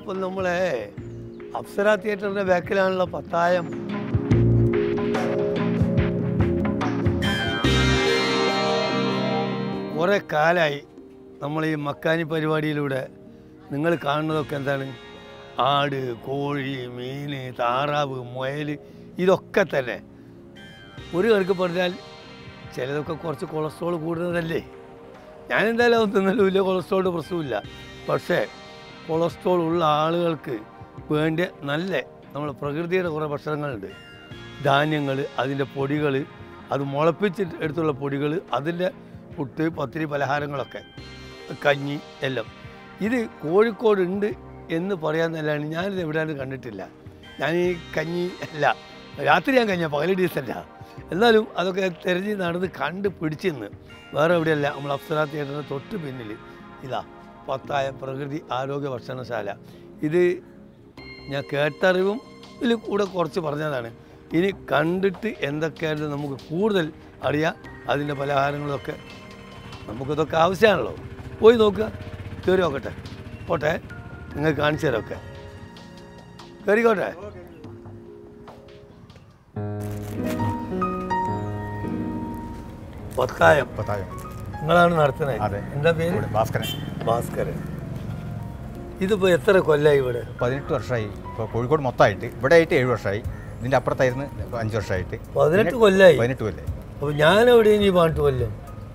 ഇപ്പം നമ്മളെ അപ്സര തിയേറ്ററിൻ്റെ ബാക്കിലാണല്ലോ പത്തായം കുറേ കാലമായി നമ്മൾ ഈ മക്കാനി പരിപാടിയിലൂടെ നിങ്ങൾ കാണുന്നതൊക്കെ എന്താണ് ആട് കോഴി മീൻ താറാവ് മുയൽ ഇതൊക്കെ തന്നെ ഒരു കണക്ക് പറഞ്ഞാൽ ചിലതൊക്കെ കുറച്ച് കൊളസ്ട്രോൾ കൂടുതലല്ലേ ഞാൻ എന്തായാലും അത് തിന്നലും ഇല്ല കൊളസ്ട്രോളിൻ്റെ പ്രശ്നമില്ല പക്ഷേ കൊളസ്ട്രോൾ ഉള്ള ആളുകൾക്ക് വേണ്ട നല്ല നമ്മൾ പ്രകൃതിയുടെ കുറേ ഭക്ഷണങ്ങളുണ്ട് ധാന്യങ്ങൾ അതിൻ്റെ പൊടികൾ അത് മുളപ്പിച്ചിട്ട് എടുത്തുള്ള പൊടികൾ അതിൻ്റെ പുട്ട് പത്തിരി പലഹാരങ്ങളൊക്കെ കഞ്ഞി എല്ലാം ഇത് കോഴിക്കോട് ഉണ്ട് എന്ന് പറയാന്നല്ലാണ് ഞാനിത് എവിടെയാണ് കണ്ടിട്ടില്ല ഞാൻ ഈ കഞ്ഞി അല്ല രാത്രി ഞാൻ കഞ്ഞ പകൽ ഡീസല്ല എന്നാലും അതൊക്കെ തിരഞ്ഞ് നടന്ന് കണ്ട് പിടിച്ചിന്ന് വേറെ എവിടെയല്ല നമ്മൾ അപ്സര തിയേറ്ററിന് തൊട്ട് പിന്നിൽ ഇതാ പത്തായ പ്രകൃതി ആരോഗ്യ ഭക്ഷണശാല ഇത് ഞാൻ കേട്ടറിവും ഇതിൽ കൂടെ കുറച്ച് പറഞ്ഞതാണ് ഇനി കണ്ടിട്ട് എന്തൊക്കെയായിരുന്നു നമുക്ക് കൂടുതൽ അറിയാം അതിൻ്റെ പലഹാരങ്ങളൊക്കെ നമുക്കിതൊക്കെ ആവശ്യമാണല്ലോ പോയി നോക്കുക കയറി നോക്കട്ടെ പോട്ടെ നിങ്ങൾ കാണിച്ചു തരമൊക്കെ കയറിക്കോട്ടെ പത്തായം പത്തായം നിങ്ങളാണ് നടത്തുന്നത് അതെ. എന്താ പേര് ഇവിടെ ഭാസ്കരൻ ഭാസ്കരൻ ഇതിപ്പോൾ എത്ര കൊല്ലമായി ഇവിടെ പതിനെട്ട് വർഷമായി ഇപ്പോൾ കോഴിക്കോട് മൊത്തമായിട്ട് ഇവിടെ ആയിട്ട് ഏഴ് വർഷമായി ഇതിൻ്റെ അപ്പുറത്തായിരുന്നു അഞ്ച് വർഷമായിട്ട് പതിനെട്ട് കൊല്ലമായി പതിനെട്ട് കൊല്ലമായി അപ്പോൾ ഞാൻ എവിടെയും ഈ പാട്ട് കൊല്ലം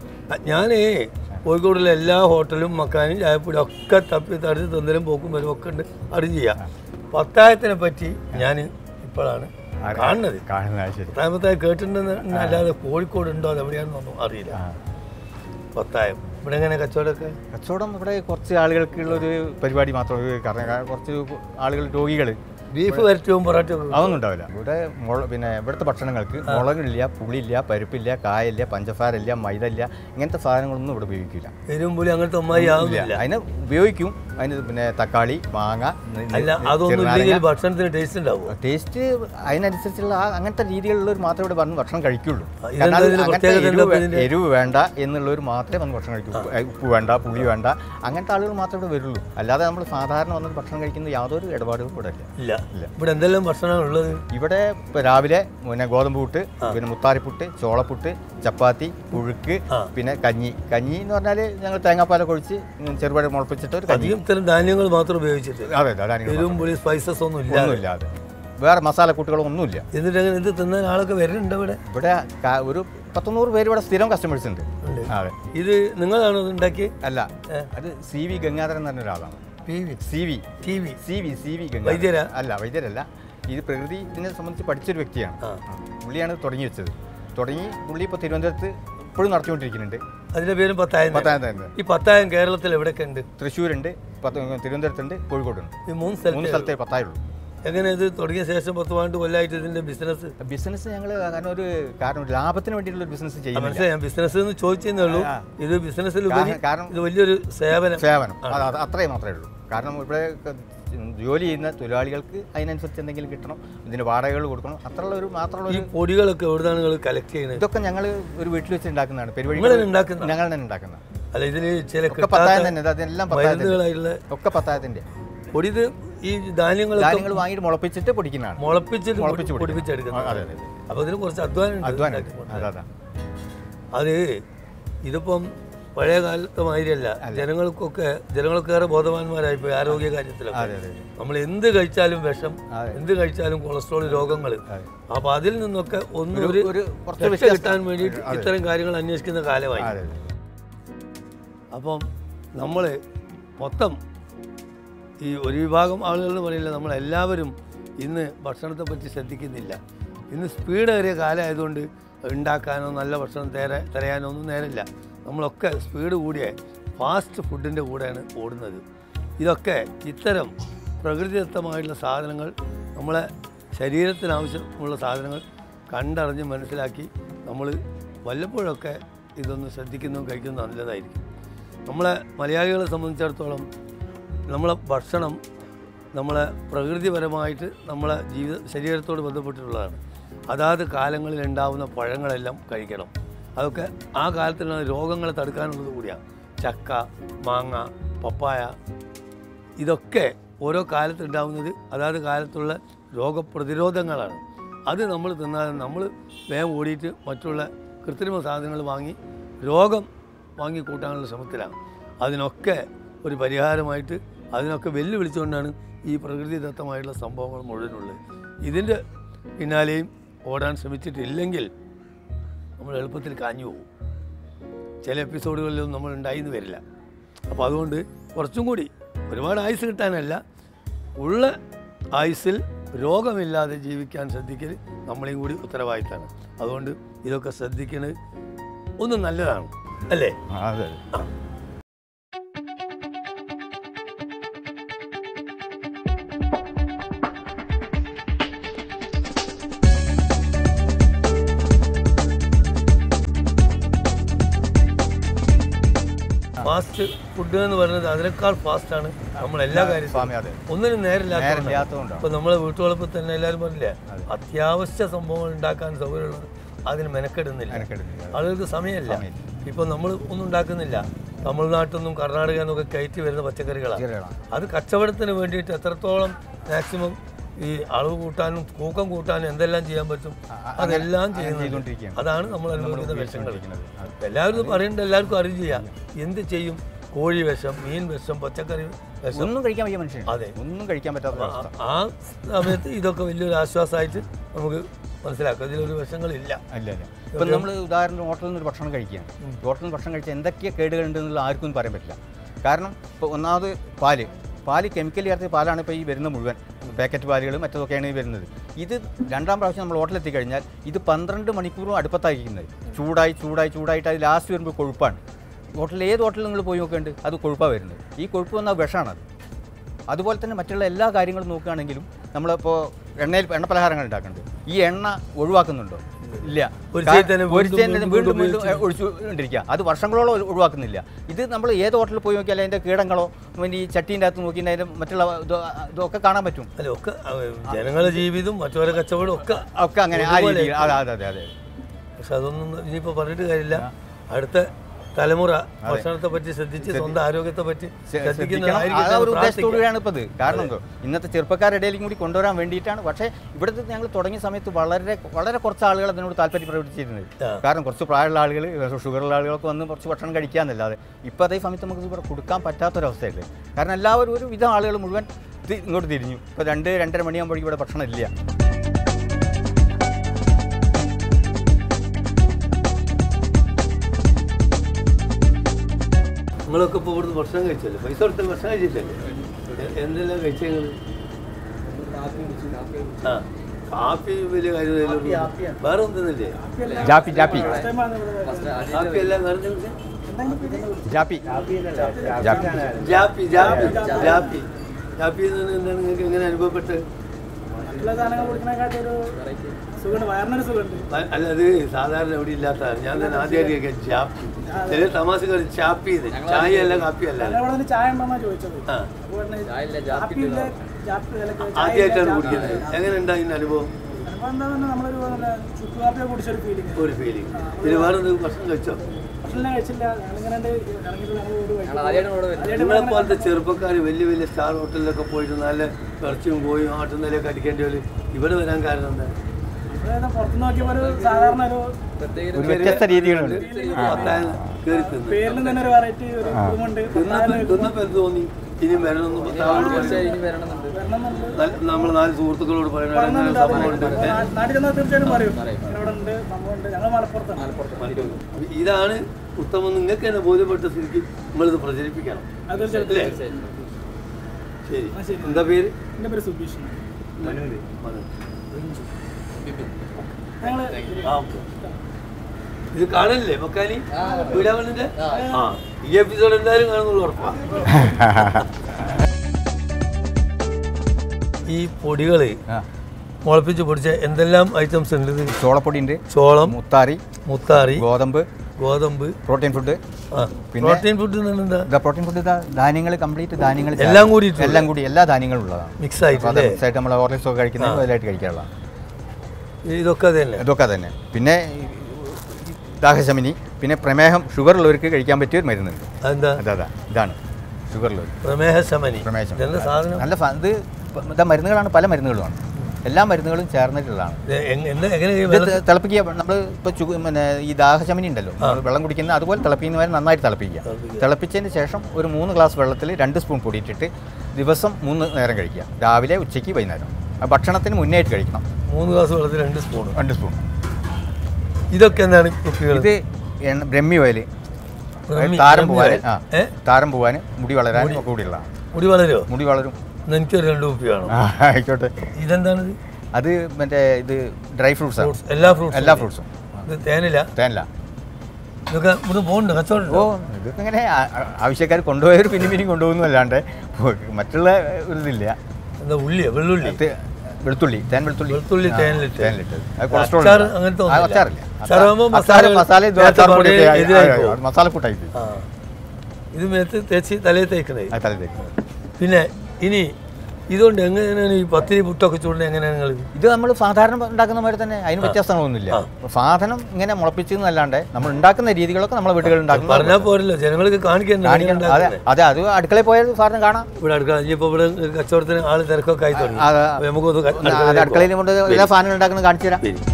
ഞാൻ കോഴിക്കോടിലെ എല്ലാ ഹോട്ടലും മക്കാനും ചായപ്പൊടി ഒക്കെ തപ്പി തടച്ച് തിന്നലും പോക്കും വരും ഒക്കെ ഉണ്ട് അത് ചെയ്യാം പത്തായത്തിനെ പറ്റി ഞാൻ ഇപ്പോഴാണ് കാണുന്നത് കാണുന്നത് ശരി പത്തായപ്പത്തായ കേട്ടിട്ടുണ്ടെന്ന് അല്ലാതെ കോഴിക്കോട് ഉണ്ടോ അത് എവിടെയാണെന്നൊന്നും അറിയില്ല ആ. പത്തായം ഇവിടെ എങ്ങനെ കച്ചവടമൊക്കെ കച്ചവടം ഇവിടെ കുറച്ച് ആളുകൾക്കുള്ള ഒരു പരിപാടി മാത്രമേ കാരണം കുറച്ച് ആളുകൾ രോഗികൾ ബീഫ് വരറ്റവും പൊറാട്ടയും ഒക്കെ അതൊന്നും ഉണ്ടാവില്ല ഇവിടെ മുള പിന്നെ ഇവിടുത്തെ ഭക്ഷണങ്ങൾക്ക് മുളകില്ല പുളിയില്ല പരിപ്പില്ല കായില്ല പഞ്ചസാര ഇല്ല മൈദ ഇല്ല ഇങ്ങനത്തെ സാധനങ്ങളൊന്നും ഇവിടെ ഉപയോഗിക്കില്ല എരിവും പുലി അങ്ങനത്തെ ഒന്നായി ഇല്ല ആവുന്നില്ല അതിന് ഉപയോഗിക്കും അതിന് പിന്നെ തക്കാളി മാങ്ങ ന- ന- അല്ല അതൊന്നും ചെറുനാരങ്ങ. ഇല്ലെങ്കിൽ ഭക്ഷണത്തിന് ടേസ്റ്റ് ഉണ്ടാവുമോ ടേസ്റ്റ് അതിനനുസരിച്ചുള്ള ആ അങ്ങനത്തെ രീതിയിലുള്ളവർ മാത്രമേ ഇവിടെ വന്ന് ഭക്ഷണം കഴിക്കുള്ളൂ ഇതെന്താ കാരണം അത് ഇതിന് അങ്ങനത്തെ പ്രത്യേകത എരിവ് എന്താ വേ- ഇതിന്റെ? എരിവ് വേണ്ട എന്നുള്ളവർ മാത്രമേ വന്ന് ഭക്ഷണം കഴിക്കൂ ഉപ്പ് ഉപ്പ് വേണ്ട പുളി വേണ്ട അങ്ങനത്തെ ആളുകൾ മാത്രമേ ഇവിടെ വരുള്ളൂ അല്ലാതെ നമ്മൾ സാധാരണ വന്ന് ഭക്ഷണം കഴിക്കുന്ന യാതൊരു ഇടപാടും ഇവിടെ ഇല്ല ഇല്ല ഇല്ല. ഇവിടെ എന്തെല്ലാം ഭക്ഷണമാണ് ഉള്ളത് ഇവിടെ ഇപ്പൊ രാവിലെ പിന്നെ ഗോതമ്പ് പുട്ട് പിന്നെ മുത്താറിപ്പുട്ട് ചോളപ്പുട്ട് ചപ്പാത്തി പുഴുക്ക് ആ. പിന്നെ കഞ്ഞി കഞ്ഞി എന്ന് പറഞ്ഞാൽ ഞങ്ങൾ തേങ്ങാപ്പാലൊക്കെ ഒഴിച്ച് ചെറുപാട് മുളപ്പിച്ചിട്ട് ഒരു കഞ്ഞി അധികം ഇത്തരം ധാന്യങ്ങൾ മാത്രം ഉപയോഗിച്ചിട്ട് അതെ അതെ അതാണ് എരിവും പുളി സ്പൈസസ് ഒന്നും ഇല്ല ഒന്നുമില്ലാതെ വേറെ മസാലക്കൂട്ടുകളോ ഒന്നുമില്ല എന്നിട്ട് അങ്ങനെ ഇത് തിന്നാൻ ആളൊക്കെ വരുന്നുണ്ട് ഇവിടെ ഇവിടെ ക- ഒരു പത്തൊന്നൂറ് പേര് ഇവിടെ സ്ഥിരം കസ്റ്റമേഴ്സ് ഉണ്ട് ഉണ്ട്. അതെ ഇത് നിങ്ങളാണോ ഇത് ഉണ്ടാക്കി അല്ല അത് സി വി ഗംഗാധരൻ എന്ന് പറഞ്ഞ ഒരാളാണ് P V C V T V C V C V വൈദ്യരാ? അല്ല വൈദ്യരല്ല ഇത് പ്രകൃതി ഇതിനെ സംബന്ധിച്ച് പഠിച്ചൊരു വ്യക്തിയാണ് ആ. ആ. പുള്ളിയാണ് ഇത് തുടങ്ങി വെച്ചത് തുടങ്ങി പുള്ളി ഇപ്പോൾ തിരുവനന്തപുരത്ത് ഇപ്പോഴും നടത്തിക്കൊണ്ടിരിക്കുന്നുണ്ട് അതിന്റെ പേരും പത്തായം തന്നെ. പത്താമത്തെ ഈ പത്തായം കേരളത്തിൽ എവിടെയൊക്കെ ഉണ്ട് തൃശ്ശൂരുണ്ട് പത്ത് തിരുവനന്തപുരത്തുണ്ട് കോഴിക്കോടുണ്ട് ഈ മൂന്ന് മൂന്ന് സ്ഥലത്ത് സ്ഥലത്തെ പത്തായുള്ളൂ എങ്ങനെ ഇത് തുടങ്ങിയ ശേഷം പത്ത് പന്ത്രണ്ട് കൊല്ലമായിട്ട് ഇതിന്റെ ബിസിനസ് ബിസിനസ് ഞങ്ങൾ കാരണം ഒരു കാരണം ഒരു ലാഭത്തിന് വേണ്ടിയിട്ടുള്ള ബിസിനസ് ചെയ്യുന്നില്ല മനസ്സിലായി ഞാൻ ബിസിനസ് എന്ന് ചോദിച്ചേ ഉള്ളൂ ആ. ഇത് ബിസിനസ്സിൽ കാരണം- കാരണം ഇത് വലിയൊരു സേവനം സേവനം അത് അത് അത്രയും മാത്രമേ ഉള്ളൂ കാരണം ഇവിടെ ക- ജോലി ചെയ്യുന്ന തൊഴിലാളികൾക്ക് അതിനനുസരിച്ച് എന്തെങ്കിലും കിട്ടണം ഇതിന് വാടകകൾ കൊടുക്കണം അത്രയുള്ള ഒരു മാത്രമുള്ള ഈ ഒരു പൊടികളൊക്കെ എവിടുന്നാണ് നിങ്ങൾ കളക്ട് ചെയ്യുന്നത് ഇതൊക്കെ ഞങ്ങൾ ഒരു വീട്ടിൽ വെച്ച് ഉണ്ടാക്കുന്നതാണ് പരിപാടി നിങ്ങൾ തന്നെ ഉണ്ടാക്കുന്ന ഞങ്ങൾ തന്നെ ഉണ്ടാക്കുന്നത് അല്ല ഇതിൽ ചില ഒക്കെ പത്തായം തന്നെ ഇത് അതെല്ലാം പത്തായത്തിന്റെ മരുന്നുകളായിട്ടുള്ള ഒക്കെ പത്തായത്തിന്റെ പൊടി ഇത് ഈ ധാന്യങ്ങളൊക്കെ ധാന്യങ്ങൾ വാങ്ങിയിട്ട് മുളപ്പിച്ചിട്ട് പൊടിക്കുന്നതാണ് മുളപ്പിച്ചിട്ട് മുളപ്പിച്ച് പൊടിക്കണം. പൊടിപ്പിച്ചെടുക്കുന്നത് അതെ അതെ അപ്പൊ ഇതിന് കുറച്ച് അധ്വാനം ഉണ്ട് അധ്വാനം ഉണ്ടാക്കി അതെ അതെ അത് ഇതിപ്പം പഴയ കാലത്തെ മാതിരിയല്ല ജനങ്ങൾക്കൊക്കെ ജനങ്ങളൊക്കെ ഏറെ ബോധവാന്മാരായി പോയി ആരോഗ്യ കാര്യത്തിലൊക്കെ അതെ അതെ നമ്മൾ എന്ത് കഴിച്ചാലും വിഷം അതെ. എന്ത് കഴിച്ചാലും കൊളസ്ട്രോൾ രോഗങ്ങൾ അതെ. അപ്പൊ അതിൽ നിന്നൊക്കെ ഒന്ന് ഒരു- ഒരു ഒരു കുറച്ച് രക്ഷ വ്യത്യാസം- കിട്ടാൻ വേണ്ടിയിട്ട് അതെ. ഇത്തരം കാര്യങ്ങൾ അന്വേഷിക്കുന്ന കാലമായി അതെ അതെ അപ്പം നമ്മൾ മൊത്തം ഈ ഒരു വിഭാഗം ആളുകൾ എന്ന് പറയില്ല നമ്മളെല്ലാവരും ഇന്ന് ഭക്ഷണത്തെ പറ്റി ശ്രദ്ധിക്കുന്നില്ല ഇന്ന് സ്പീഡേറിയ കാലമായതുകൊണ്ട് ഉണ്ടാക്കാനോ നല്ല ഭക്ഷണം തേരെ തരയാനോ ഒന്നും നേരമില്ല നമ്മളൊക്കെ സ്പീഡ് കൂടിയ ഫാസ്റ്റ് ഫുഡിൻ്റെ കൂടെയാണ് ഓടുന്നത് ഇതൊക്കെ ഇത്തരം പ്രകൃതിദത്തമായിട്ടുള്ള സാധനങ്ങൾ നമ്മളെ ശരീരത്തിന് ആവശ്യമുള്ള സാധനങ്ങൾ കണ്ടറിഞ്ഞ് മനസ്സിലാക്കി നമ്മൾ വല്ലപ്പോഴൊക്കെ ഇതൊന്ന് ശ്രദ്ധിക്കുന്നതും കഴിക്കുന്നതും നല്ലതായിരിക്കും നമ്മളെ മലയാളികളെ സംബന്ധിച്ചിടത്തോളം നമ്മളെ ഭക്ഷണം നമ്മളെ പ്രകൃതിപരമായിട്ട് നമ്മളെ ജീവിത ശരീരത്തോട് ബന്ധപ്പെട്ടിട്ടുള്ളതാണ് അതാത് കാലങ്ങളിൽ ഉണ്ടാവുന്ന പഴങ്ങളെല്ലാം കഴിക്കണം അതൊക്കെ ആ കാലത്തുള്ള രോഗങ്ങളെ തടുക്കാനുള്ളത് കൂടിയാണ് ചക്ക മാങ്ങ പപ്പായ ഇതൊക്കെ ഓരോ കാലത്തുണ്ടാവുന്നത് അതാത് കാലത്തുള്ള രോഗപ്രതിരോധങ്ങളാണ് അത് നമ്മൾ തിന്നാൽ നമ്മൾ വേഗം ഓടിയിട്ട് മറ്റുള്ള കൃത്രിമ സാധനങ്ങൾ വാങ്ങി രോഗം വാങ്ങി കൂട്ടാനുള്ള ശ്രമത്തിലാണ് അതിനൊക്കെ ഒരു പരിഹാരമായിട്ട് അതിനൊക്കെ വെല്ലുവിളിച്ചുകൊണ്ടാണ് ഈ പ്രകൃതിദത്തമായിട്ടുള്ള സംഭവങ്ങൾ മുഴുവനുള്ളത് ഇതിൻ്റെ പിന്നാലെയും ഓടാൻ ശ്രമിച്ചിട്ടില്ലെങ്കിൽ നമ്മൾ എളുപ്പത്തിൽ കാഞ്ഞു പോകും ചില എപ്പിസോഡുകളിലൊന്നും നമ്മൾ ഉണ്ടായിന്ന് വരില്ല അപ്പോൾ അതുകൊണ്ട് കുറച്ചും കൂടി ഒരുപാട് ആയുസ് കിട്ടാനല്ല ഉള്ള ആയുസ്സിൽ രോഗമില്ലാതെ ജീവിക്കാൻ ശ്രദ്ധിക്കൽ നമ്മളെയും കൂടി ഉത്തരവാദിത്തമാണ് അതുകൊണ്ട് ഇതൊക്കെ ശ്രദ്ധിക്കുന്നത് ഒന്ന് നല്ലതാണ് അല്ലേ ആ, അതെ അതെ ഫാസ്റ്റ് ഫുഡ് എന്ന് പറയുന്നത് അതിനേക്കാൾ ഫാസ്റ്റാണ് നമ്മൾ എല്ലാ കാര്യത്തിലും സ്വാമി അതെ ഒന്നിനും നേരില്ലാത്ത നേരില്ലാത്തതുകൊണ്ടാണ് ഇപ്പൊ നമ്മളെ വീട്ടുവളപ്പിൽ തന്നെ എല്ലാവരും പറഞ്ഞില്ലേ അത്യാവശ്യ സംഭവങ്ങൾ ഉണ്ടാക്കാൻ സൗകര്യമുള്ളത് അതിന് മെനക്കെടുന്നില്ല മെനക്കെടുന്നില്ല. ആളുകൾക്ക് സമയമില്ല സമയമില്ല. ഇപ്പൊ നമ്മൾ ഒന്നും ഉണ്ടാക്കുന്നില്ല തമിഴ്നാട്ടിൽ നിന്നും കർണാടക നിന്നൊക്കെ കയറ്റി വരുന്ന പച്ചക്കറികളാണ് ചെറിയതാണ്. അത് കച്ചവടത്തിന് വേണ്ടിയിട്ട് എത്രത്തോളം മാക്സിമം ഈ അളവ് കൂട്ടാനും തൂക്കം കൂട്ടാനും എന്തെല്ലാം ചെയ്യാൻ പറ്റും അതെല്ലാം ചെയ്യുന്നുണ്ട് ചെയ്തുകൊണ്ടിരിക്കുകയാണ്. അതാണ് നമ്മൾ അനുഭവിക്കുന്ന വിഷങ്ങൾ ഉപയോഗിച്ചുകൊണ്ടിരിക്കുന്നത്. എല്ലാവരും ഇത് പറയേണ്ട എല്ലാവർക്കും അറിയും ചെയ്യാം എന്ത് ചെയ്യും കോഴി വിഷം മീൻ വിഷം പച്ചക്കറി വിഷം ഒന്നും കഴിക്കാൻ വയ്യ മനുഷ്യൻ അതെ. ഒന്നും കഴിക്കാൻ പറ്റാത്ത ആ- അവസ്ഥ ആ സമയത്ത് ഇതൊക്കെ വലിയൊരു ആശ്വാസമായിട്ട് നമുക്ക് മനസ്സിലാക്കാം ഇതിലൊരു വിഷങ്ങളില്ല അല്ല അല്ല ഇപ്പം നമ്മൾ ഉദാഹരണത്തിന് ഹോട്ടലിൽ നിന്ന് ഒരു ഭക്ഷണം കഴിക്കുകയാണ് ഹോട്ടലിൽ നിന്ന് ഭക്ഷണം കഴിച്ചാൽ എന്തൊക്കെ കേടുകളുണ്ട് എന്നുള്ള ആർക്കും ഒന്നും പറയാൻ പറ്റില്ല കാരണം ഇപ്പോൾ ഒന്നാമത് പാല് പാല് കെമിക്കൽ ചേർത്ത പാലാണ് ഇപ്പോൾ ഈ വരുന്ന മുഴുവൻ പാക്കറ്റ് പാലുകൾ മറ്റതൊക്കെയാണ് ഈ വരുന്നത് ഇത് രണ്ടാം പ്രാവശ്യം നമ്മൾ ഹോട്ടലെത്തി കഴിഞ്ഞാൽ ഇത് പന്ത്രണ്ട് മണിക്കൂറും അടുപ്പത്തായിരിക്കുന്നത് ചൂടായി ചൂടായി ചൂടായിട്ട് അത് ലാസ്റ്റ് വരുമ്പോൾ കൊഴുപ്പാണ് ഹോട്ടലിൽ ഏത് ഹോട്ടലിൽ നിങ്ങൾ പോയി നോക്കുന്നുണ്ട് അത് കൊഴുപ്പാണ് വരുന്നത് ഈ കൊഴുപ്പ് വന്നാൽ വിഷമാണത് അതുപോലെ തന്നെ മറ്റുള്ള എല്ലാ കാര്യങ്ങളും നോക്കുകയാണെങ്കിലും നമ്മളിപ്പോൾ എണ്ണയിൽ എണ്ണ പലഹാരങ്ങൾ ഉണ്ടാക്കുന്നുണ്ട് ഈ എണ്ണ ഒഴിവാക്കുന്നുണ്ടോ ഇല്ല പൊരിച്ചതിൽ തന്നെ പൊരിച്ചതിൽ വീണ്ടും വീണ്ടും വീണ്ടും വീണ്ടും ഒഴിച്ചുകൊണ്ടിരിക്കുക അത് വർഷങ്ങളോളം ഒഴി- ഒഴിവാക്കുന്നില്ല ഇത് നമ്മൾ ഏത് ഹോട്ടലിൽ പോയി നോക്കിയാൽ അതിൻ്റെ കീടങ്ങളോ പിന്നെ ഈ ചട്ടീൻ്റെ അകത്ത് നോക്കി അതിൻ്റെ മറ്റുള്ള ഇത് ഇതൊക്കെ കാണാൻ പറ്റും അല്ല ഒക്കെ അഹ് ജനങ്ങളുടെ ജീവിതം മറ്റവരെ കച്ചവടം ഒക്കെ ഒക്കെ അങ്ങനെ ആ ഒരുപോലെ. രീതിയിൽ അതെ അതെ അതെ അതെ പക്ഷെ അതൊന്നും ഇനിയിപ്പോൾ പറഞ്ഞിട്ട് കാര്യമില്ല അടുത്ത തലമുറ ഭക്ഷണത്തെ പറ്റി ശ്രദ്ധിച്ച് സ്വന്തം ആരോഗ്യത്തെ പറ്റി ശ്രദ്ധിക്കണം. ആ ശ്രദ്ധിക്കുന്നതായിരിക്കും ഒരു ഞാൻ ഉദ്ദേശത്തോടെയാണ് ഇപ്പോൾ ഇത് കാരണം എന്തോ ഇന്നത്തെ ചെറുപ്പക്കാരുടെ ഇടയിലും കൂടി കൊണ്ടുവരാൻ വേണ്ടിയിട്ടാണ് പക്ഷേ ഇവിടുത്തെ ഞങ്ങൾ തുടങ്ങിയ സമയത്ത് വളരെ വളരെ കുറച്ച് ആളുകൾ അതിനോട് താല്പര്യം പ്രകടിപ്പിച്ചിരുന്നത് ആ. കാരണം കുറച്ച് പ്രായമുള്ള ആളുകൾ ഷുഗറുള്ള ആളുകളൊക്കെ വന്ന് കുറച്ച് ഭക്ഷണം കഴിക്കാന്നല്ലാതെ ഇപ്പോൾ അതേ സമയത്ത് നമുക്ക് ഇവിടെ കൊടുക്കാൻ പറ്റാത്തൊരവസ്ഥയല്ലേ കാരണം എല്ലാവരും ഒരു വിധം ആളുകൾ മുഴുവൻ ഇത് ഇങ്ങോട്ട് തിരിഞ്ഞു ഇപ്പോൾ രണ്ട് രണ്ടര മണിയാകുമ്പോഴേക്കും ഇവിടെ ഭക്ഷണം ഇല്ല നിങ്ങളൊക്കെ ഇപ്പോൾ ഇവിടുന്ന് ഭക്ഷണം കഴിച്ചല്ലേ പൈസ കൊടുത്ത ഭക്ഷണം കഴിച്ചിട്ടല്ലേ എ- എന്തെല്ലാം കഴിച്ചത് നിങ്ങൾ ആ കാപ്പി വലിയ കാര്യമില്ല വേറെ ഒന്നുമില്ലേ ജാപ്പി ജാപ്പി കാപ്പി അല്ല വേറെ എന്തെങ്കിലും ജാപ്പി ജാപ്പി ജാപ്പി ജാപ്പി ജാപ്പി ജാപ്പി എന്ന് പറഞ്ഞാൽ എന്താണ് നിങ്ങൾക്ക് എങ്ങനെ അനുഭവപ്പെട്ടത് മറ്റുള്ള സാധനങ്ങൾ കൊടുക്കണേക്കാട്ടി ഒരു സുഖമുണ്ട് വയറിനൊരു സുഖമുണ്ട് അ- അല്ല അത് സാധാരണ ഇവിടെ ഇല്ലാത്തതാണ് ഞാൻ തന്നെ ആദ്യമായിട്ട് കേൾക്കാം ജാപ്പി ചില തമാശകൾ ചാപ്പി ഇത് ചായ അല്ല കാപ്പി അല്ല ഞങ്ങൾ ഇവിടെ നിന്ന് ചായ ഉണ്ടോന്നാ ചോദിച്ചത് ആ അപ്പോൾ പറഞ്ഞ് കാപ്പി ഇല്ല ജാപ്പി അല്ല, ചായ ഇല്ല, ആദ്യമായിട്ടാണ് ജാപ്പി കുടിക്കുന്നത് ഇല്ല. എങ്ങനെ ഉണ്ടായിരുന്നു അനുഭവം അപ്പോൾ എന്താ പറഞ്ഞാൽ നമ്മളൊരു നല്ല ചുക്ക് കാപ്പിയൊക്കെ കുടിച്ചൊരു ഫീലിംഗ് ഒരു ഫീലിംഗ് പിന്നെ വേറെ എന്തെങ്കിലും ഭക്ഷണം കഴിച്ചോ ഭക്ഷണം കഴിച്ചില്ല ഞങ്ങളിങ്ങനെ ഇറങ്ങിയിട്ട് ഞങ്ങൾ വീട് കഴിക്കും. ആദ്യമായിട്ട് നിങ്ങളെ പോലത്തെ ചെറുപ്പക്കാർ വലിയ വലിയ സ്റ്റാർ ഹോട്ടലിലൊക്കെ പോയിട്ട് നല്ല ഇറച്ചിയും കോയും ആട്ടുന്നതിലൊക്കെ അടിക്കേണ്ടി വരും ഇവിടെ വരാൻ കാരണം എന്താ ഇവിടെ പുറത്ത് നോക്കിയപ്പോൾ ഒരു സാധാരണ ഒരു ഒരു വ്യത്യസ്ത രീതികളുണ്ട് പത്തായം കയറി തിന്നു പേരിലും തന്നെ ഒരു വെറൈറ്റി ഒരു ഇതുമുണ്ട് തിന്നപ്പോ തിന്നപ്പോ എന്ത് തോന്നി ഇനിയും വരണമെന്ന് പത്താളോട് പറഞ്ഞു വരണമെന്നുണ്ട് നമ്മൾ നാല് സുഹൃത്തുക്കളോട് പറയണ അങ്ങനെ ഒരു സംഭവമുണ്ട് ഏ? നാട്ടിൽ ചെന്നാൽ തീർച്ചയായിട്ടും പറയും ഇവിടെ ഉണ്ട് സംഭവമുണ്ട് ഞങ്ങൾ മലപ്പുറത്താണ് ഇതാണ് ഉത്തമം നിങ്ങൾക്ക് തന്നെ ബോധ്യപ്പെട്ട സ്ഥിതിക്ക് നമ്മളിത് പ്രചരിപ്പിക്കണം അത് തീർച്ചയായിട്ടും അല്ലേ ശരി ആ, ശരി. എന്താ പേര് എൻ്റെ പേര് സുബീഷ് മനു. ഞങ്ങൾ ആ, ഓക്കേ. ഇത് കാണല്ലേ മക്കാനി വീടാവണിന്റെ ആ ഈ എപ്പിസോഡ് എന്തായാലും കാണുന്നുള്ള ഉറപ്പാണ് ഈ പൊടികള് ആ. മുളപ്പിച്ച് പൊടിച്ച എന്തെല്ലാം ഐറ്റംസ് ഉണ്ട് ഇത് ചോളപ്പൊടി ഉണ്ട് ചോളം മുത്താറി മുത്താറി ഗോതമ്പ് ഗോതമ്പ് പ്രോട്ടീൻ ഫുഡ് ആ പിന്നെ- പ്രോട്ടീൻ ഫുഡ് എന്താ ഇതാ പ്രോട്ടീൻ ഫുഡ് ഇതാ ധാന്യങ്ങൾ കംപ്ലീറ്റ് ധാന്യങ്ങൾ ചേർത്ത് എല്ലാം കൂടിയിട്ടുള്ള? എല്ലാം കൂടി എല്ലാ ധാന്യങ്ങളും ഉള്ളതാണ് മിക്സ് അപ്പോൾ ആയിട്ട് അത് അല്ലേ മിക്സ് ആയിട്ട് നമ്മൾ ഓർലിക്സ് ഒക്കെ കഴിക്കുന്നത് അതിലായിട്ട് കഴിക്കാനുള്ളതാണ് ഇതൊക്കെ തന്നെ ഇതൊക്കെ തന്നെ പിന്നെ ഈ ദാഹശമിനി പിന്നെ പ്രമേഹം ഷുഗർ ഉള്ളവർക്ക് കഴിക്കാൻ പറ്റിയ ഒരു മരുന്നുണ്ട് അതെന്താ അതാ അതാ ഇതാണ് ഷുഗറിൽ വരും പ്രമേഹ ശമനി പ്രമേശം ഇതെന്താ സാധനം നല്ല ഫ- ഇത് പ- ഇതാ മരുന്നുകളാണ് പല മരുന്നുകളുമാണ് എല്ലാ മരുന്നുകളും ചേർന്നിട്ടുള്ളതാണ് ഇത് എങ്- എന്താ എങ്ങനെ ഈ ഇത് വെള്ളം- ത- തിളപ്പിക്കുക നമ്മൾ ഇപ്പോൾ ചു പിന്നെ ഈ ദാഹശമനി ഉണ്ടല്ലോ നമ്മൾ വെള്ളം കുടിക്കുന്ന അതുപോലെ തിളപ്പിക്കുന്ന വരെ നന്നായിട്ട് തിളപ്പിക്കുക തിളപ്പിക്കുക. തിളപ്പിച്ചതിന് ശേഷം ഒരു മൂന്ന് ഗ്ലാസ് വെള്ളത്തിൽ രണ്ട് സ്പൂൺ പൊടിയിട്ടിട്ട് ദിവസം മൂന്ന് നേരം കഴിക്കുക രാവിലെ ഉച്ചയ്ക്ക് വൈകുന്നേരം ആ ഭക്ഷണത്തിന് മുന്നേ ആയിട്ട് കഴിക്കണം മൂന്ന് ഗ്ലാസ് വെള്ളത്തിൽ രണ്ട് സ്പൂൺ രണ്ട് സ്പൂൺ ഇതൊക്കെ എന്താണ് കുപ്പികൾ ഇത് എണ്ണ ബ്രഹ്മി ഓയിൽ ബ്രഹ്മി- താരം ബ്രഹ്മി പോവാൻ oil. ആ ഏ? താരം പോവാൻ മുടി വളരാനും ഒക്കെ കൂടിയുള്ളതാണ് മുടി വളരുമോ മുടി വളരും എന്നാ എനിക്കൊരു രണ്ട് കുപ്പി വേണം ആ, ആയിക്കോട്ടെ ഇതെന്താണിത് അത് മറ്റേ ഇത് ഡ്രൈ ഫ്രൂട്ട്സ് ആണ് ഫ്രൂട്ട്സ് എല്ലാ ഫ്രൂട്ട്സും എല്ലാ ഫ്രൂട്ട്സും ഇത് തേനില്ല തേനല്ല ഇതൊക്കെ ഇവിടെ പോകുന്നുണ്ട് കച്ചവടം ഓ ഇതൊക്കെ ഇങ്ങനെ ആ- ആ- ആവശ്യക്കാർ കൊണ്ടുപോയവർ പിന്നെ പിന്നെയും കൊണ്ടുപോകുന്നു അല്ലാണ്ട് മറ്റുള്ള ഒരു ഇതില്ല എന്താ ഉള്ളിയോ വെള്ളുള്ളി ഇത് വെളുത്തുള്ളി തേൻ വെളുത്തുള്ളി വെളുത്തുള്ളി ആ, തേനിലിട്ട്. തേനിലിട്ട് അത് കൊളസ്ട്രോൾ അച്ചാർ ഇല്ല. അങ്ങനത്തെ ആ, ഒന്നുമില്ല. അച്ചാറില്ല അച്ചാറാകുമ്പോൾ അച്ചാർ മസാല- മസാല ഇത് നേരത്തെ അച്ചാർ പൊടി പറഞ്ഞ ഇട്ട് ആ, എതിരായി ആ, പോകും. മസാല കൂട്ടായി ആ ഇത് മേത്ത് തേച്ച് തലയിൽ തേക്കണേ അത് തലയിലേക്ക് പിന്നെ ഇനി ഇതുകൊണ്ട് എങ്ങനെയാണ് ഈ പത്തിരി പുട്ടൊക്കെ ചൂടുന്നത് എങ്ങനെയാണ് നിങ്ങൾ ഇത് നമ്മൾ സാധാരണ ഉണ്ടാക്കുന്ന മാതിരി തന്നെ അതിന് വ്യത്യാസങ്ങളൊന്നുമില്ല സാധനം ഇങ്ങനെ മുളപ്പിച്ചെന്നല്ലാണ്ട് നമ്മൾ ഉണ്ടാക്കുന്ന രീതികളൊക്കെ നമ്മളെ വീടുകളിൽ ഉണ്ടാക്കുന്ന പറഞ്ഞാൽ പോരല്ലോ ജനങ്ങൾക്ക് കാണിക്കണ്ടേ കാണിക്കണം അതെ അതെ അത് അടുക്കളയിൽ പോയാൽ സാധനം കാണാം ഇവിടെ അടുക്കള ഇനിയിപ്പോൾ ഇവിടെ കച്ചവടത്തിന് ആള് തിരക്കൊക്കെ ആയി തുടങ്ങി അത് അപ്പോൾ നമുക്കൊന്ന് ക- അത് അടുക്കളയിലേക്ക് അടുക്കളയിൽ കൊണ്ട് എല്ലാ സാധനങ്ങൾ ഉണ്ടാക്കുന്നത് കാണിച്ചു തരാം വരും.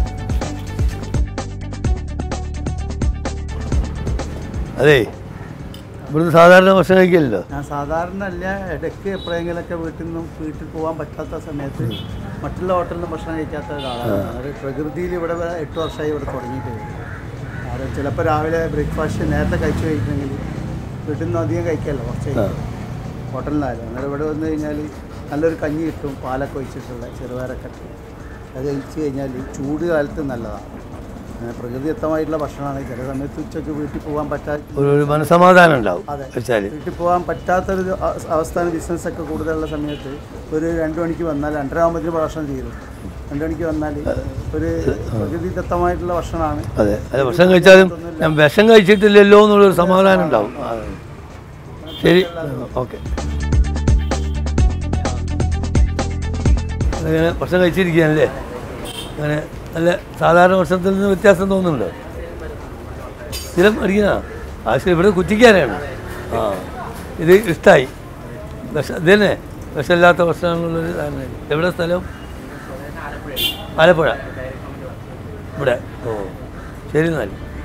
അതെ ഇവിടുന്ന് സാധാരണ ഭക്ഷണം കഴിക്കില്ലല്ലോ ഞാൻ സാധാരണ അല്ല ഇടയ്ക്ക് എപ്പോഴെങ്കിലൊക്കെ വീട്ടിൽ നിന്നും വീട്ടിൽ പോകാൻ പറ്റാത്ത സമയത്ത് മറ്റുള്ള ഹോട്ടലിൽ നിന്ന് ഭക്ഷണം കഴിക്കാത്ത ഒരാളാണ് അത് പ്രകൃതിയിൽ ഇവിടെ വരെ എട്ട് വർഷമായി ഇവിടെ തുടങ്ങിയിട്ട് അത് ചിലപ്പോൾ രാവിലെ ബ്രേക്ക്ഫാസ്റ്റ് നേരത്തെ കഴിച്ചു കഴിക്കണമെങ്കിൽ വീട്ടിൽ നിന്ന് അധികം കഴിക്കാമല്ലോ കുറച്ച് കഴിക്കും ഹോട്ടലിൽ നിന്നായാലും അന്നേരം ഇവിടെ വന്നു കഴിഞ്ഞാൽ നല്ലൊരു കഞ്ഞി കിട്ടും പാലൊക്കെ ഒഴിച്ചിട്ടുള്ള ചെറുപയറൊക്കെ ഇട്ട് അത് കഴിച്ച് കഴിഞ്ഞാൽ ചൂട് കാലത്ത് നല്ലതാണ് അങ്ങനെ പ്രകൃതിദത്തമായിട്ടുള്ള ഭക്ഷണമാണ് ചില സമയത്ത് ഉച്ചയ്ക്ക് വീട്ടിൽ പോകാൻ പറ്റാത്ത ഒരു ഒരു മനസമാധാനം ഉണ്ടാവും അതെ. വെച്ചാൽ വീട്ടിൽ പോകാൻ പറ്റാത്തൊരു അ- അവസ്ഥ ബിസിനസ്സൊക്കെ കൂടുതലുള്ള സമയത്ത് ഒരു രണ്ട് മണിക്ക് വന്നാൽ രണ്ടര ആകുമ്പോഴത്തേന് ഭക്ഷണം തീരും രണ്ട് മണിക്ക് വന്നാൽ ഒരു പ്രകൃതിദത്തമായിട്ടുള്ള ഭക്ഷണമാണ് അതെ അതെ ഭക്ഷണം കഴിച്ചാലും ഞാൻ വിഷം കഴിച്ചിട്ടില്ലല്ലോ എന്നുള്ളൊരു സമാധാനം ഉണ്ടാവും ആ. ശരി ഓക്കെ അങ്ങനെ ഭക്ഷണം കഴിച്ചിരിക്കുകയാണല്ലേ അങ്ങനെ നല്ല സാധാരണ ഭക്ഷണത്തിൽ നിന്ന് വ്യത്യാസം തോന്നുന്നുണ്ടോ സ്ഥിരം അടിക്കുന്ന ആശുപത്രി ഇവിടെ കുറ്റിക്കാനാണ് ആ ഇത് ഇഷ്ടമായി വിഷ ഇത് തന്നെ വിഷമില്ലാത്ത ഭക്ഷണങ്ങളുള്ളൊരു സാധനം എവിടെ സ്ഥലം ആലപ്പുഴ ഇവിടെ ഓ ശരി എന്നാൽ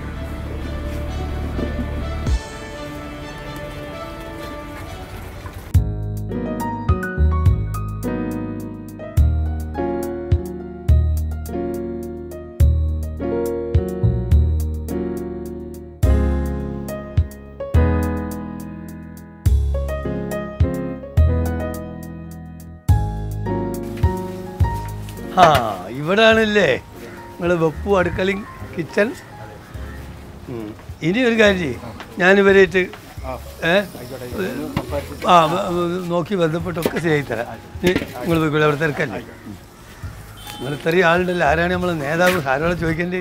ആ ഇവിടാണല്ലേ നിങ്ങൾ വെപ്പു അടുക്കളയും കിച്ചൺ ഉം. ഇനി ഒരു കാര്യം ചെയ്യ്. ഞാനിവരായിട്ട് ഏ ആ വ- വ- നോക്കി ബന്ധപ്പെട്ടൊക്കെ ശരിയായി തരാം നിങ്ങൾ പോയിക്കോളെ അവിടെ തിരക്കല്ലേ നിങ്ങൾ ഇത്രയും ആളുണ്ടല്ലോ ആരാണ് നമ്മളെ നേതാവ് ആരോടെ ചോദിക്കേണ്ടത്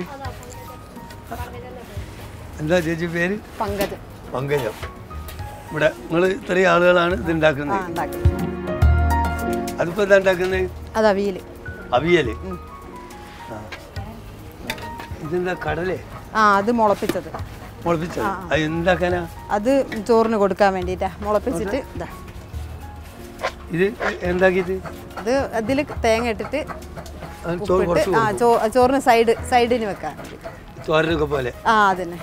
എന്താ ചേച്ചി പേര് പങ്കജം പങ്കജം ഇവിടെ നിങ്ങൾ ഇത്രയും ആളുകളാണ് ഇത് ആ ഉണ്ടാക്കുന്നത് ഉണ്ടാക്കി അതിപ്പോൾ എന്താ ഉണ്ടാക്കുന്നത് അത് അവിയൽ അവിയൽ ഉം. ആ. ഇതെന്താ കടലേ ആ അത് മുളപ്പിച്ചത് മുളപ്പിച്ചത് ആ. അത് എന്താക്കാനാ അത് ചോറിന് കൊടുക്കാൻ വേണ്ടിയിട്ടാ മുളപ്പിച്ചിട്ട് ഇതാ ഇത് എന്താക്കിയിട്ട് അത് അതിൽ തേങ്ങ ഇട്ടിട്ട് അത് ചോറ് ഉപ്പിട്ട് കുറച്ച് ആ ചോ ചോറിന് സൈഡ് സൈഡിന് വെക്കാൻ വേണ്ടി. തോരനൊക്കെ പോലെ ആ അതന്നെ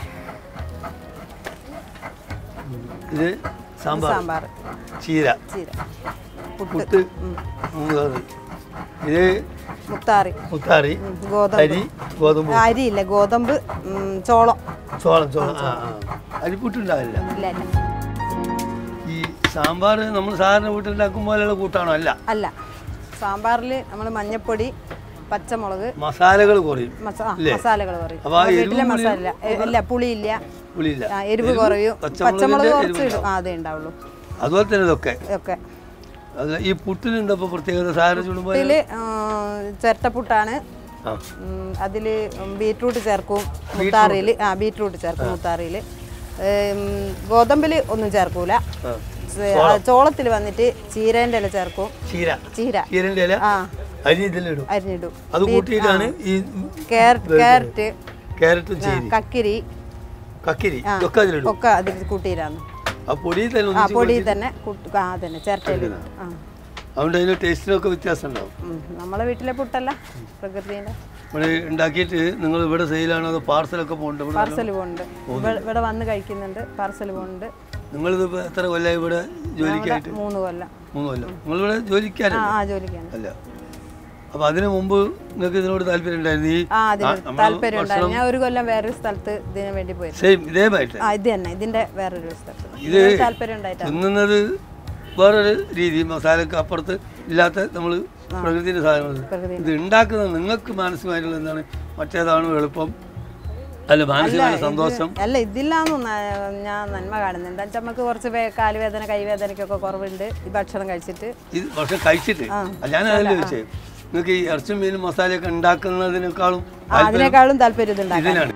ഇത് സാമ്പാർ സാമ്പാർ ചീര ചീര പുട്ട് പുട്ട് ഉം. മൂന്ന് കറി ഇത് മുത്താറി മുത്താറി ഉം, ഗോതമ്പ് അരി ഗോതമ്പ് അരിയില്ല ഗോതമ്പ് ഉം, ചോളം ചോളം ചോളം ആ ആ അരിപ്പുട്ടുണ്ടാവില്ല ഇല്ല ഇല്ല ഈ സാമ്പാർ നമ്മൾ സാധാരണ വീട്ടിലുണ്ടാക്കും പോലെയുള്ള കൂട്ടാണോ അല്ല അല്ല സാമ്പാറിൽ നമ്മൾ മഞ്ഞപ്പൊടി പച്ചമുളക് മസാലകൾ കുറയും മസ- ആ, ഇല്ലേ? മസാലകൾ പറയും അപ്പൊ ആ നമ്മുടെ എരിവും വീട്ടിലെ പുളിയും മസാല ഇല്ല. ഇല്ല പുളിയില്ല പുളിയില്ല ആ, എരിവ് കുറയും പച്ചമുളകിന്റെ പച്ചമുളക് എരിവ് കുറച്ച് ഇടും ഉണ്ടാവും. ആ അതേ ഉണ്ടാവുള്ളൂ അതുപോലെ തന്നെ ഇതൊക്കെ ഒക്കെ അത് ഈ പുട്ടിന് എന്താ ഇപ്പൊ പ്രത്യേകത സാധാരണ ചുടുമ്പോൾ ഇതിൽ ചിരട്ടപ്പുട്ടാണ് ആ അതിൽ ബീറ്റ്റൂട്ട് ചേർക്കും മുത്താറിയിൽ ആ ബീറ്റ്റൂട്ട് ചേർക്കും മുത്താറിയിൽ ഗോതമ്പിൽ ഒന്നും ചേർക്കൂല ആ ചോളത്തിൽ വന്നിട്ട് ചീരേൻ്റെ ഇല ചേർക്കും ചീര ചീര ചീരന്റെ ഇല ആ അരി ഇതിലിടും അരിഞ്ഞിടും അത് കൂട്ടിയിട്ടാണ് ഈ ക്യാരറ്റ് ക്യാരറ്റ് ക്യാരറ്റും ആ, ചീരി കക്കിരി കക്കിരി ആ ഇതൊക്കെ അതിലിടും ഒക്കെ അതിൽ കൂട്ടിയിട്ടാണ് ആ പൊടി തന്നെ ആ ഒന്നിച്ച് പൊടി പൊടിച്ച് തന്നെ കുട്ട് ആ തന്നെ ചിരട്ടയിൽ ആ അതുകൊണ്ട് അതിന് ടേസ്റ്റിനൊക്കെ വ്യത്യാസം ഉണ്ടാവും ഉം. നമ്മളെ വീട്ടിലെ പുട്ടല്ല പ്രകൃതിൻ്റെ ഇവിടെ ഉണ്ടാക്കിയിട്ട് നിങ്ങൾ ഇവിടെ സെയിലാണോ അതോ പാർസലൊക്കെ പോകുന്നുണ്ട് ഇവിടെ പാർസൽ പോകുന്നുണ്ട് ഇവിടെ ഇവിടെ വന്ന് കഴിക്കുന്നുണ്ട് പാർസൽ പോകുന്നുണ്ട് നിങ്ങളിത് ഇപ്പൊ എത്ര കൊല്ലമായി ഇവിടെ ജോലിക്കായിട്ട് മൂന്ന് കൊല്ലം മൂന്ന് കൊല്ലം നിങ്ങളിവിടെ ആ ജോലിക്കാനല്ല ആ ജോലിക്കാണ് അല്ല അപ്പൊ അതിനു മുമ്പ് നിങ്ങൾക്ക് ഇതിനോട് താല്പര്യം ഉണ്ടായിരുന്നു ഈ ആ അതിന് താല്പര്യം ഉണ്ടായിരുന്നു ഞാൻ ഒരു കൊല്ലം വേറൊരു സ്ഥലത്ത് ഇതിനു വേണ്ടി പോയിരുന്നു സെയിം ഇതേമായിട്ട് ആ ഇത് തന്നെ ഇതിന്റെ വേറൊരു സ്ഥലത്ത് ഇത് ഇതിനോട് താല്പര്യം ഉണ്ടായിട്ടാണ് തിന്നുന്നത് വേറൊരു രീതി മസാലക്ക് അപ്പുറത്ത് ഇല്ലാത്ത നമ്മൾ പ്രകൃതിയുടെ സാധനങ്ങൾ പ്രകൃതി ഇത് ഉണ്ടാക്കുന്നത് നിങ്ങൾക്ക് മാനസികമായിട്ടുള്ള എന്താണ് മറ്റേതാണ് എളുപ്പം അല്ല മാനസികമായ സന്തോഷം അല്ല ഇതില്ലാന്നും ന- ഞാൻ നന്മ കാണുന്നുണ്ട് എന്താ വെച്ചാൽ നമുക്ക് കുറച്ച് വേ- കാലുവേദന കൈവേദനയ്ക്കൊക്കെ കുറവുണ്ട് ഈ ഭക്ഷണം കഴിച്ചിട്ട് ഇത് പക്ഷെ കഴിച്ചിട്ട് ഞാൻ അതല്ല ചോദിച്ചത് നിങ്ങൾക്ക് ഈ ഇറച്ചും മീനും മസാലയൊക്കെ ഉണ്ടാക്കുന്നതിനേക്കാളും ആ, അതിനേക്കാളും താല്പര്യം ഇതുണ്ടാക്കാം ഇതിനാണ്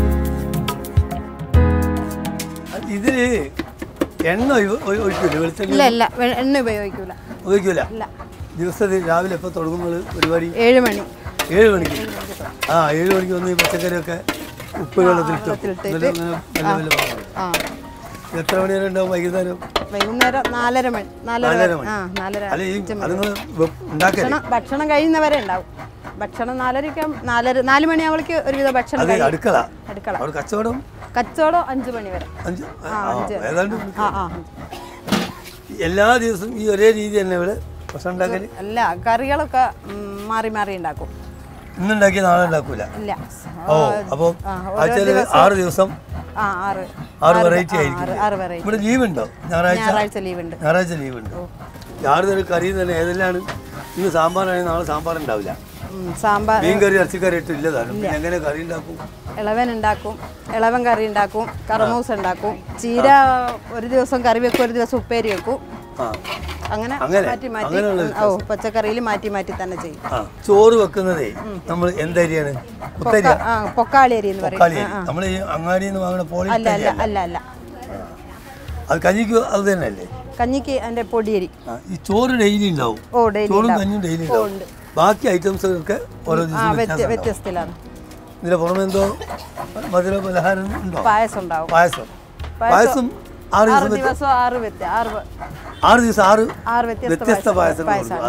ഇതില് എണ്ണ ഒഴി- ഒഴി- ഒഴിക്കൂല വെളിച്ചെണ്ണ ഇല്ല ഇല്ല വെ- എണ്ണ ഉപയോഗിക്കൂല ഉപയോഗിക്കൂല ഇല്ല ദിവസത്തിൽ രാവിലെ എപ്പോൾ തുടങ്ങുമ്പോൾ പരിപാടി ഏഴ് മണി ഏഴ് മണിക്ക് ആ ഏഴ് മണിക്ക് വന്ന് ഈ പച്ചക്കറിയൊക്കെ ഉപ്പ് വെള്ളത്തിലിട്ടു വെള്ളത്തിലിട്ടിട്ട് എന്നിട്ട് ഇങ്ങനെ മെല്ലെ മെല്ലെ പാകം. ആ എത്ര മണി വരെ ഉണ്ടാവും വൈകുന്നേരം വൈകുന്നേരം നാലര മണി നാലര നാലര വരെ. മണി. ആ നാലര അല്ല ഈ അഞ്ച് മണി. അത് നിങ്ങൾ ഉണ്ടാക്കല്ലേ ഭക്ഷണം ഭക്ഷണം കഴിയുന്നവരെ ഉണ്ടാവും ഭക്ഷണം നാലരയ്ക്ക് നാലര നാല് മണിയാവുമ്പോഴേക്ക് ഒരുവിധം ഭക്ഷണം അത് കഴിയും അടുക്കള അടുക്കള അവിടെ കച്ചവടം കച്ചവടം അഞ്ച് മണി വരെ അഞ്ച് ആ ആ, അഞ്ച് ഏതാണ്ട് ആ ആ എല്ലാ ദിവസവും ഈ ഒരേ രീതി തന്നെ ഇവിടെ ഭക്ഷണം ഉണ്ടാക്കല് അല്ല കറികളൊക്കെ ഉം, മാറി മാറി ഉണ്ടാക്കും ഇന്നുണ്ടാക്കിയ നാളെ ഉണ്ടാക്കൂല ഇല്ല ഓ അപ്പോൾ ആ, ഓരോ ആഴ്ചയിൽ ദിവസം- ആറ് ദിവസം ആ ആറ് ആറ് വെറൈറ്റി ആ, ആയിരിക്കും ആറ് ആറ് വെറൈറ്റി ഇവിടെ ലീവ് ഉണ്ടോ ഞായറാഴ്ച ഞായറാഴ്ച ലീവ് ഉണ്ട് ഞായറാഴ്ച ലീവ് ഉണ്ട് ആറ് തരം കറി തന്നെ ഏതെല്ലാം ഇന്ന് സാമ്പാറാണെങ്കിൽ നാളെ സാമ്പാർ ഉണ്ടാവില്ല ഉം, സാമ്പാർ മീൻ കറി ഇറച്ചിക്കറി ഇട്ട് ഇല്ലതാണ് പിന്നെ എങ്ങനെ കറി ഉണ്ടാക്കും ഇളവൻ ഉണ്ടാക്കും ഇളവൻ കറി ഉണ്ടാക്കും കറമൂസ് ഉണ്ടാക്കും ചീര ഒരു ദിവസം കറി വെക്കും ഒരു ദിവസം ഉപ്പേരി വെക്കും ആ അങ്ങനെ അങ്ങനെ? മാറ്റി മാറ്റി അങ്ങനെയുള്ള ഓ പച്ചക്കറിയിൽ മാറ്റി മാറ്റി തന്നെ ചെയ്യും ആ ചോറ് വെക്കുന്നതേ നമ്മൾ എന്തരിയാണ് കുത്തരിയ ആ പൊക്കാളി അരി എന്ന് പറയും പൊക്കാളി അരി നമ്മൾ ഈ അങ്ങാടിയിൽ നിന്ന് വാങ്ങുന്ന പോളി അല്ല അല്ല അല്ല അല്ല അത് കഞ്ഞിക്ക് അത് തന്നെയല്ലേ കഞ്ഞിക്ക് എൻ്റെ പൊടിയരി ആ, ഈ ചോറ് ഡെയിലി ഉണ്ടാവും ഓ ഡെയിലി ചോറും കഞ്ഞും ഡെയിലി ഉണ്ടാവും ഉണ്ട്. ബാക്കി ഐറ്റംസ് ഒക്കെ ഓരോ ആ ദിവസം വ്യത്യ വ്യത്യാസം ഉണ്ടാവും. വ്യത്യസ്തത്തിലാണ് ഇതിന്റെ പുറമെ എന്തോ മധുര പലഹാരം ഉണ്ടോ പായസം ഉണ്ടാവും പായസം പായസം പായസം ആറ് ആറ് ദിവസം വെച്ച് ദിവസം ആറ് വ്യത്യ ആറ് വ- ആറ് ദിവസം ആറ് ആറ് വ്യത്യസ്ത വ്യത്യസ്ത പായസം പായസം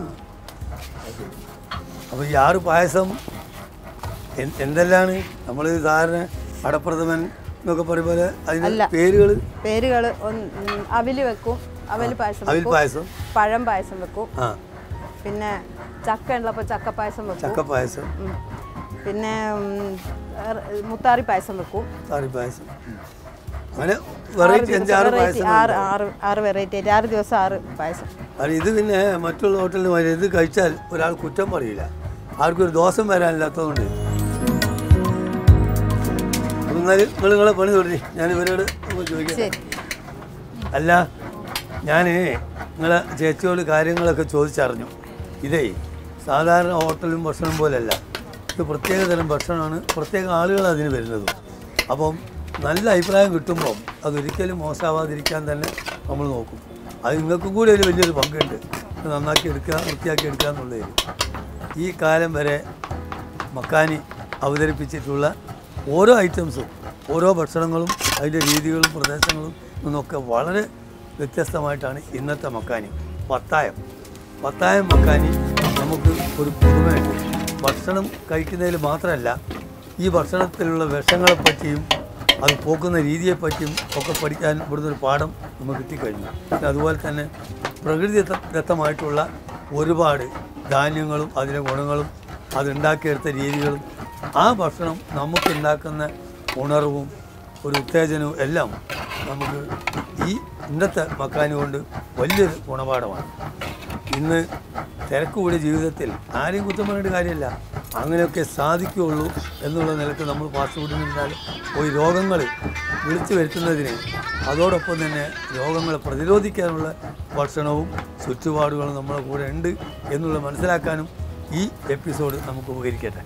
അപ്പോൾ ഈ ആറ് പായസം എൻ- എന്തെല്ലാണ് നമ്മൾ സാധാരണ അടപ്രഥമൻ എന്നൊക്കെ പറയും പോലെ അതിന് അല്ല. പേരുകൾ പേരുകൾ അവില് വെക്കും അവല് പായസം അവിൽ വെക്കും പായസം പഴം പായസം വെക്കും ആ പിന്നെ ചക്ക ഉള്ളപ്പോൾ ചക്ക പായസം വെക്കും ചക്ക പായസം ഉം. പിന്നെ ഉം, ഏർ- മുത്താറി പായസം വെക്കും സാറി പായസം ഉം. അങ്ങനെ വെറൈറ്റി അഞ്ചാറ് വെറൈറ്റി പായസം ആറ് ആറ് ആറ് വെറൈറ്റി ആയിട്ട് ആറ് ദിവസം ആറ് പായസം അത് ഇത് പിന്നെ മറ്റുള്ള ഹോട്ടലിൽ മാതിരി ഇത് കഴിച്ചാൽ ഒരാൾ കുറ്റം പറയില്ല ആർക്കും ഒരു ദോഷം വരാനില്ലാത്തതുകൊണ്ട് അപ്പം എന്നാൽ നിങ്ങൾ നിങ്ങളെ പണി തുടങ്ങി ഞാൻ ഇവരോട് ഒന്ന് ചോദിക്കാം ശരി അല്ല ഞാൻ നിങ്ങളെ ചേച്ചിയോട് കാര്യങ്ങളൊക്കെ ചോദിച്ചറിഞ്ഞു ഇതേ സാധാരണ ഹോട്ടലും ഭക്ഷണം പോലെയല്ല ഇത് പ്രത്യേക തരം ഭക്ഷണമാണ് പ്രത്യേക ആളുകൾ അതിന് വരുന്നത് അപ്പം നല്ല അഭിപ്രായം കിട്ടുമ്പോൾ അതൊരിക്കലും മോശമാവാതിരിക്കാൻ തന്നെ നമ്മൾ നോക്കും അത് നിങ്ങൾക്കും കൂടി ഒരു വലിയൊരു പങ്കുണ്ട് ഇത് നന്നാക്കി എടുക്കുക വൃത്തിയാക്കി എടുക്കുക എന്നുള്ളതിൽ ഈ കാലം വരെ മക്കാനി അവതരിപ്പിച്ചിട്ടുള്ള ഓരോ ഐറ്റംസും ഓരോ ഭക്ഷണങ്ങളും അതിൻ്റെ രീതികളും പ്രദേശങ്ങളും നിന്നൊക്കെ വളരെ വ്യത്യസ്തമായിട്ടാണ് ഇന്നത്തെ മക്കാനി പത്തായം പത്തായം മക്കാനി നമുക്ക് ഒരു പുതുമയുണ്ട് ഭക്ഷണം കഴിക്കുന്നതിൽ മാത്രമല്ല ഈ ഭക്ഷണത്തിലുള്ള വിഷങ്ങളെപ്പറ്റിയും അത് പോക്കുന്ന രീതിയെപ്പറ്റിയും ഒക്കെ പഠിക്കാൻ ഇവിടുന്ന് ഒരു പാഠം നമുക്ക് കിട്ടിക്കഴിഞ്ഞു പിന്നെ അതുപോലെ തന്നെ പ്രകൃതിദത്തമായിട്ടുള്ള ഒരുപാട് ധാന്യങ്ങളും അതിൻ്റെ ഗുണങ്ങളും അതുണ്ടാക്കിയെടുത്ത രീതികളും ആ ഭക്ഷണം നമുക്ക് ഉണ്ടാക്കുന്ന ഉണർവും ഒരു ഉത്തേജനവും എല്ലാം നമുക്ക് ഈ ഇന്നത്തെ മക്കാനി കൊണ്ട് വലിയൊരു ഗുണപാഠമാണ് ഇന്ന് തിരക്ക് കൂടിയ ജീവിതത്തിൽ ആരെയും കുറ്റം പറഞ്ഞിട്ട് കാര്യമില്ല അങ്ങനെയൊക്കെ സാധിക്കുകയുള്ളൂ എന്നുള്ള നിലക്ക് നമ്മൾ ഫാസ്റ്റ് ഫുഡിൽ നിന്നാൽ പോയി രോഗങ്ങൾ വിളിച്ചു വരുത്തുന്നതിന് അതോടൊപ്പം തന്നെ രോഗങ്ങളെ പ്രതിരോധിക്കാനുള്ള ഭക്ഷണവും ചുറ്റുപാടുകളും നമ്മുടെ കൂടെ ഉണ്ട് എന്നുള്ളത് മനസ്സിലാക്കാനും ഈ എപ്പിസോഡ് നമുക്ക് ഉപകരിക്കട്ടെ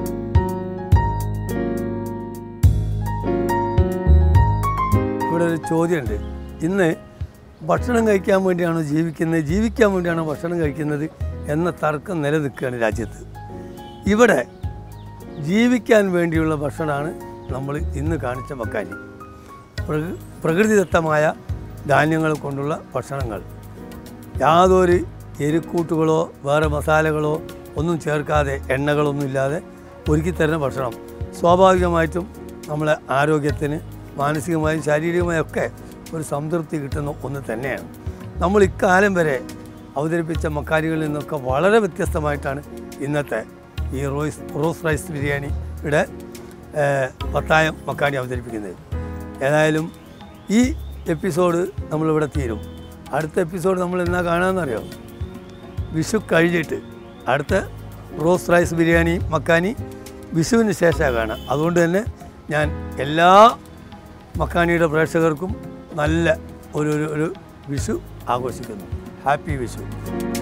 ഇവിടെ ഒരു ചോദ്യമുണ്ട് ഇന്ന് ഭക്ഷണം കഴിക്കാൻ വേണ്ടിയാണോ ജീവിക്കുന്നത് ജീവിക്കാൻ വേണ്ടിയാണോ ഭക്ഷണം കഴിക്കുന്നത് എന്ന തർക്കം നിലനിൽക്കുകയാണ് രാജ്യത്ത് ഇവിടെ ജീവിക്കാൻ വേണ്ടിയുള്ള ഭക്ഷണമാണ് നമ്മൾ ഇന്ന് കാണിച്ച മക്കാനി പ്രകൃ- പ്രകൃതിദത്തമായ ധാന്യങ്ങൾ കൊണ്ടുള്ള ഭക്ഷണങ്ങൾ യാതൊരു എരിക്കൂട്ടുകളോ വേറെ മസാലകളോ ഒന്നും ചേർക്കാതെ എണ്ണകളൊന്നും ഇല്ലാതെ ഒരുക്കി തരുന്ന ഭക്ഷണം സ്വാഭാവികമായിട്ടും നമ്മളെ ആരോഗ്യത്തിന് മാനസികമായും ശാരീരികമായും ഒക്കെ ഒരു സംതൃപ്തി കിട്ടുന്ന ഒന്ന് തന്നെയാണ് നമ്മൾ ഇക്കാലം വരെ അവതരിപ്പിച്ച മക്കാരികളിൽ നിന്നൊക്കെ വളരെ വ്യത്യസ്തമായിട്ടാണ് ഇന്നത്തെ ഈ റോയ്സ് റോസ് റൈസ് ബിരിയാണിയുടെ ഏഹ്, പത്തായം മക്കാനി അവതരിപ്പിക്കുന്നത് ഏതായാലും ഈ എപ്പിസോഡ് നമ്മളിവിടെ തീരും അടുത്ത എപ്പിസോഡ് നമ്മൾ എന്നാ കാണാമെന്നറിയോ വിഷു കഴിഞ്ഞിട്ട് അടുത്ത റോസ് റൈസ് ബിരിയാണി മക്കാനി വിഷുവിന് ശേഷമാണ് കാണാം അതുകൊണ്ട് തന്നെ ഞാൻ എല്ലാ മക്കാനിയുടെ പ്രേക്ഷകർക്കും നല്ല ഒരു ഒരു- ഒരു വിഷു ആഘോഷിക്കുന്നു ഹാപ്പി വിഷു